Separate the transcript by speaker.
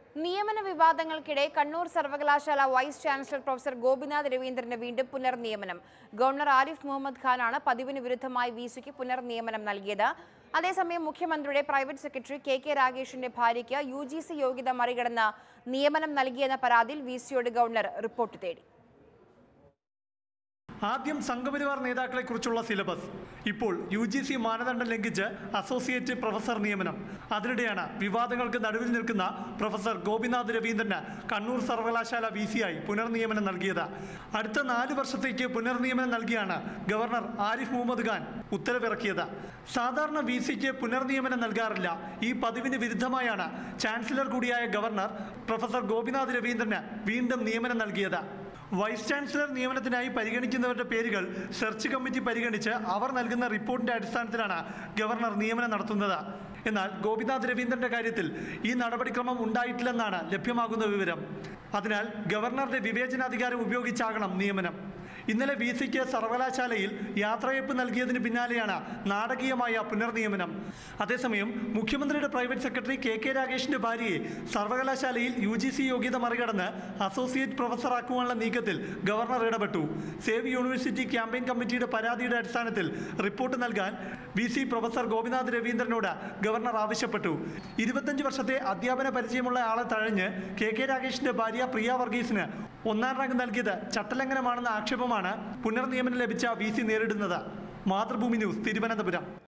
Speaker 1: നിയമന വിവാദങ്ങൾക്കിടെ കണ്ണൂർ സർവകലാശാല വൈസ് ചാൻസലർ പ്രൊഫസർ ഗോപിനാഥ് രവീന്ദ്രന് വീണ്ടും പുനർനിയമനം ഗവർണർ ആരിഫ് മുഹമ്മദ് ഖാനാണ് പതിവിന് വിരുദ്ധമായി വി സിക്ക് പുനർനിയമനം നൽകിയത് അതേസമയം മുഖ്യമന്ത്രിയുടെ പ്രൈവറ്റ് സെക്രട്ടറി കെ കെ രാഗേഷിന്റെ ഭാര്യയ്ക്ക് യു ജി സി യോഗ്യത മറികടന്ന് നിയമനം നൽകിയെന്ന പരാതിയിൽ വി സിയോട് ഗവർണർ റിപ്പോർട്ട് തേടി
Speaker 2: ആദ്യം സംഘപരിവാർ നേതാക്കളെ കുറിച്ചുള്ള സിലബസ് ഇപ്പോൾ യു ജി സി മാനദണ്ഡം ലംഘിച്ച് അസോസിയേറ്റ് പ്രൊഫസർ നിയമനം അതിനിടെയാണ് വിവാദങ്ങൾക്ക് നടുവിൽ നിൽക്കുന്ന പ്രൊഫസർ ഗോപിനാഥ് രവീന്ദ്രന് കണ്ണൂർ സർവകലാശാല വി സിയായി പുനർനിയമനം നൽകിയത് അടുത്ത നാല് വർഷത്തേക്ക് പുനർനിയമനം നൽകിയാണ് ഗവർണർ ആരിഫ് മുഹമ്മദ് ഖാൻ ഉത്തരവിറക്കിയത് സാധാരണ വി സിക്ക് പുനർനിയമനം നൽകാറില്ല ഈ പതിവിന് വിരുദ്ധമായാണ് ചാൻസലർ കൂടിയായ ഗവർണർ പ്രൊഫസർ ഗോപിനാഥ് രവീന്ദ്രന് വീണ്ടും നിയമനം നൽകിയത് വൈസ് ചാൻസലർ നിയമനത്തിനായി പരിഗണിക്കുന്നവരുടെ പേരുകൾ സെർച്ച് കമ്മിറ്റി പരിഗണിച്ച് അവർ നൽകുന്ന റിപ്പോർട്ടിന്റെ അടിസ്ഥാനത്തിലാണ് ഗവർണർ നിയമനം നടത്തുന്നത് എന്നാൽ ഗോപിനാഥ് രവീന്ദ്രന്റെ കാര്യത്തിൽ ഈ നടപടിക്രമം ഉണ്ടായിട്ടില്ലെന്നാണ് ലഭ്യമാകുന്ന വിവരം അതിനാൽ ഗവർണറുടെ വിവേചനാധികാരം ഉപയോഗിച്ചാകണം നിയമനം ഇന്നലെ വി സിക്ക് സർവകലാശാലയിൽ യാത്രയപ്പ് നൽകിയതിന് പിന്നാലെയാണ് നാടകീയമായ പുനർനിയമനം അതേസമയം മുഖ്യമന്ത്രിയുടെ പ്രൈവറ്റ് സെക്രട്ടറി കെ കെ രാഗേഷിന്റെ ഭാര്യയെ സർവകലാശാലയിൽ യു ജി സി യോഗ്യത മറികടന്ന് അസോസിയേറ്റ് പ്രൊഫസറാക്കുവാനുള്ള നീക്കത്തിൽ ഗവർണർ ഇടപെട്ടു സേവ് യൂണിവേഴ്സിറ്റി ക്യാമ്പയിൻ കമ്മിറ്റിയുടെ പരാതിയുടെ അടിസ്ഥാനത്തിൽ റിപ്പോർട്ട് നൽകാൻ വി സി പ്രൊഫസർ ഗോപിനാഥ് രവീന്ദ്രനോട് ഗവർണർ ആവശ്യപ്പെട്ടു ഇരുപത്തഞ്ച് വർഷത്തെ അധ്യാപന പരിചയമുള്ള ആളെ തഴഞ്ഞ് കെ കെ രാഗേഷിന്റെ ഭാര്യ പ്രിയ വർഗീസിന് ഒന്നാം റാങ്ക് നൽകിയത് ചട്ടലംഘനമാണെന്ന ആക്ഷേപമാണ് പുനർനിയമനം ലഭിച്ച വി സി നേരിടുന്നത് മാതൃഭൂമി ന്യൂസ് തിരുവനന്തപുരം